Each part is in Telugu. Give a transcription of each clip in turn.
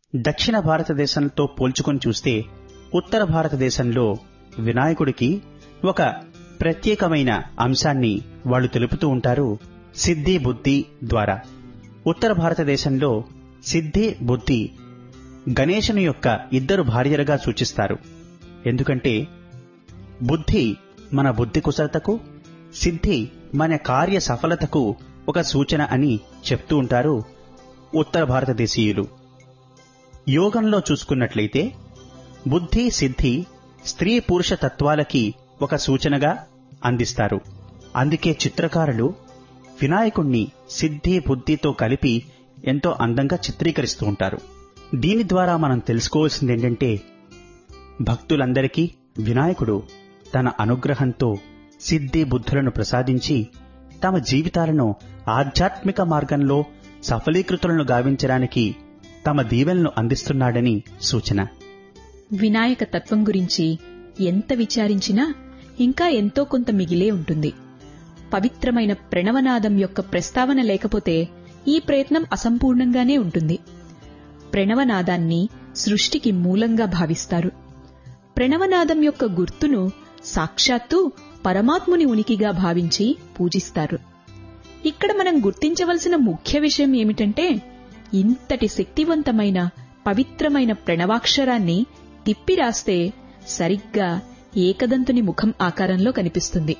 దక్షిణ భారతదేశంతో పోల్చుకొని చూస్తే ఉత్తర భారతదేశంలో వినాయకుడికి ఒక ప్రత్యేకమైన అంశాన్ని వాళ్ళు తెలుపుతూ ఉంటారు సిద్ధి బుద్ధి ద్వారా ఉత్తర భారతదేశంలో సిద్ధి బుద్ధి గణేశుని యొక్క ఇద్దరు భార్యలుగా సూచిస్తారు ఎందుకంటే బుద్ధి మన బుద్ధి కుశలతకు సిద్ధి మన కార్య సఫలతకు ఒక సూచన అని చెప్తూ ఉంటారు ఉత్తర భారతదేశీయులు యోగంలో చూసుకున్నట్లయితే బుద్ధి సిద్ధి స్త్రీ పురుష తత్వాలకి ఒక సూచనగా అందిస్తారు అందుకే చిత్రకారులు వినాయకుణ్ణి సిద్ధి బుద్ధితో కలిపి ఎంతో అందంగా చిత్రీకరిస్తూ ఉంటారు దీని ద్వారా మనం తెలుసుకోవాల్సింది ఏంటంటే భక్తులందరికీ వినాయకుడు తన అనుగ్రహంతో సిద్ధి బుద్ధులను ప్రసాదించి తమ జీవితాలను ఆధ్యాత్మిక మార్గంలో సఫలీకృతులను గావించడానికి తమ దీవెనలను అందిస్తున్నాడని సూచన వినాయక తత్వం గురించి ఎంత విచారించినా ఇంకా ఎంతో కొంత మిగిలే ఉంటుంది పవిత్రమైన ప్రణవనాదం యొక్క ప్రస్తావన లేకపోతే ఈ ప్రయత్నం అసంపూర్ణంగానే ఉంటుంది ప్రణవనాదాన్ని సృష్టికి మూలంగా భావిస్తారు ప్రణవనాదం యొక్క గుర్తును సాక్షాత్తు పరమాత్ముని ఉనికిగా భావించి పూజిస్తారు ఇక్కడ మనం గుర్తించవలసిన ముఖ్య విషయం ఏమిటంటే ఇంతటి శక్తివంతమైన పవిత్రమైన ప్రణవాక్షరాన్ని తిప్పి రాస్తే సరిగ్గా ఏకదంతుని ముఖం ఆకారంలో కనిపిస్తుంది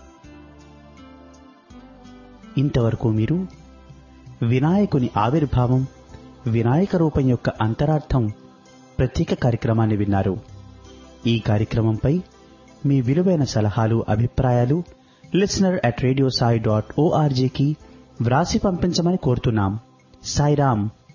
ఇంతవరకు మీరు వినాయకుని ఆవిర్భావం వినాయక రూపం యొక్క అంతరార్థం ప్రత్యేక కార్యక్రమాన్ని విన్నారు ఈ కార్యక్రమంపై మీ విలువైన సలహాలు అభిప్రాయాలు listener at radio Sai dot ఓఆర్జీకి వ్రాసి పంపించమని కోరుతున్నాం సాయిరామ్